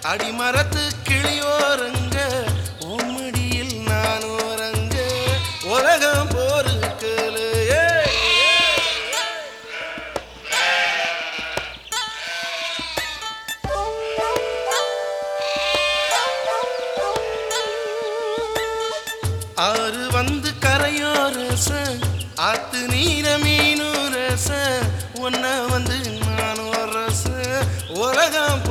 அடிமரத்து கிளியோரங்க உம்மடியில் நான் ஓரங்க உலகம் போருக்கலே ஆறு வந்து கரையோ ரச ஆத்து நீர மீனு ரச ஒன்ன வந்து நானும் ரச உலகம்